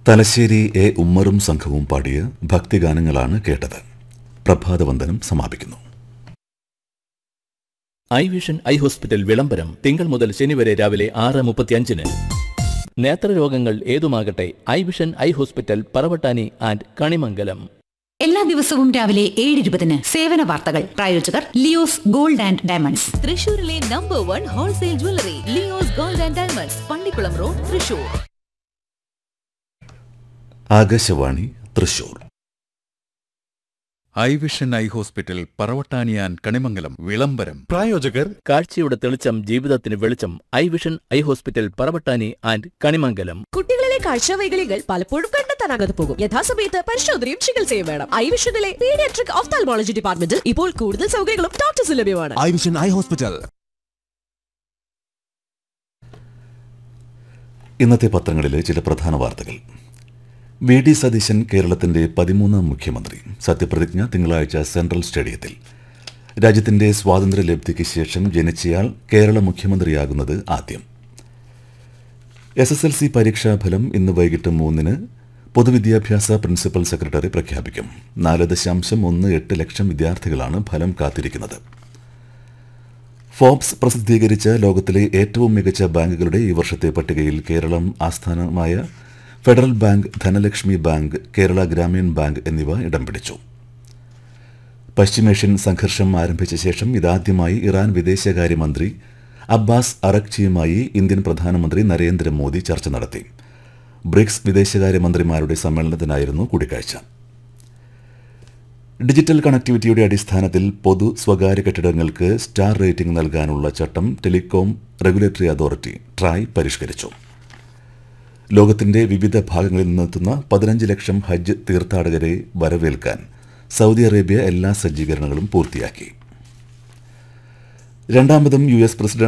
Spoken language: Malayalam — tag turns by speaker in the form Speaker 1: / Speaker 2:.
Speaker 1: തലശ്ശേരി എ ഉമ്മറും സംഘവും പാടിയ ഭക്തിഗാനങ്ങളാണ് കേട്ടത് പ്രഭാതവന്ദനം സമാപിക്കുന്നു
Speaker 2: ഐ വിഷൻ ഐ ഹോസ്പിറ്റൽ വിളംബരം തിങ്കൾ മുതൽ ശനി വരെ രാവിലെ ആറ് മുപ്പത്തിയഞ്ചിന് നേത്രരോഗങ്ങൾ ഏതുമാകട്ടെ eye vision eye hospital Paravattani and Kanimangalam
Speaker 3: എല്ലാ ദിവസവും രാവിലെ ഏഴ് ഇരുപതിന് സേവന വാർത്തകൾ പ്രായോജകർ ലിയോസ് ഗോൾഡ് ആൻഡ് ഡയമണ്ട്സ്
Speaker 4: തൃശൂരിലെ number one wholesale jewellery Leo's gold and diamonds Pallikkulam road Thrissur
Speaker 1: Akashvani Thrissur
Speaker 5: eye vision eye hospital പറവട്ടാനിയാൻ കണിമംഗലം വിളംബരം
Speaker 6: പ്രായോജകർ
Speaker 2: കാഴ്ചയുടെ തെളിച്ചം ജീവിതത്തിന് വെളിച്ചം eye vision eye hospital Paravattani and Kanimangalam
Speaker 7: കുട്ടികളിലെ കാഴ്ചവൈകല്യങ്ങൾ പലപ്പോഴും കണ്ടെത്താനാകാതെ പോകും യഥാസമയത്ത് പരിശോധനയും ചികിത്സയും വേണം ഐ വിഷനിലെ പീഡിയാട്രിക് ഓഫ്താൽമോളജി ഡിപ്പാർട്ട്മെന്റിൽ ഇപ്പോൾ കൂടുതൽ സൗകര്യങ്ങളും ഡോക്ടേഴ്സ് ലഭ്യമാണ്
Speaker 6: ഐ വിഷൻ ഐ ഹോസ്പിറ്റൽ
Speaker 1: ഇന്നത്തെ പത്രങ്ങളിലെ ചില പ്രധാന വാർത്തകൾ വി ഡി സതീശൻ കേരളത്തിന്റെ പതിമൂന്നാം മുഖ്യമന്ത്രി സത്യപ്രതിജ്ഞ തിങ്കളാഴ്ച സെൻട്രൽ സ്റ്റേഡിയത്തിൽ രാജ്യത്തിന്റെ സ്വാതന്ത്ര്യലബ്ധിക്ക് ശേഷം ജനിച്ചയാൾ കേരള മുഖ്യമന്ത്രിയാകുന്നത് ആദ്യം എസ് എസ് എൽ സി പരീക്ഷാഫലം ഇന്ന് വൈകിട്ട് മൂന്നിന് പൊതുവിദ്യാഭ്യാസ പ്രിൻസിപ്പൽ സെക്രട്ടറി പ്രഖ്യാപിക്കും നാല് ദശാംശം ഒന്ന് എട്ട് ലക്ഷം വിദ്യാർത്ഥികളാണ് ഫലം കാത്തിരിക്കുന്നത് ഫോബ്സ് പ്രസിദ്ധീകരിച്ച ലോകത്തിലെ ഏറ്റവും മികച്ച ബാങ്കുകളുടെ ഈ വർഷത്തെ പട്ടികയിൽ കേരളം ആസ്ഥാനമായ federal bank Dhanalakshmi bank Kerala Gramin bank എന്നിവ ഇടം പിടിച്ചു പശ്ചിമേഷ്യൻ സംഘർഷം ആരംഭിച്ച ശേഷം ഇതാദ്യമായി ഇറാൻ വിദേശകാര്യമന്ത്രി അബ്ബാസ് അറക്ചിയുമായി ഇന്ത്യൻ പ്രധാനമന്ത്രി നരേന്ദ്രമോദി ചർച്ച നടത്തി ബ്രിക്സ് വിദേശകാര്യമന്ത്രിമാരുടെ സമ്മേളനത്തിനായിരുന്നു കൂടിക്കാഴ്ച ഡിജിറ്റൽ കണക്ടിവിറ്റിയുടെ അടിസ്ഥാനത്തിൽ പൊതു സ്വകാര്യ കെട്ടിടങ്ങൾക്ക് സ്റ്റാർ റേറ്റിംഗ് നൽകാനുള്ള ചട്ടം ടെലികോം റെഗുലേറ്ററി അതോറിറ്റി ട്രായ് പരിഷ്കരിച്ചു ലോകത്തിന്റെ വിവിധ ഭാഗങ്ങളിൽ നിന്നെത്തുന്ന പതിനഞ്ച് ലക്ഷം ഹജ്ജ് തീർത്ഥാടകരെ വരവേൽക്കാൻ സൗദി അറേബ്യ എല്ലാ സജ്ജീകരണങ്ങളും പൂർത്തിയാക്കി രണ്ടാമതും യു എസ് പ്രസിഡന്റ്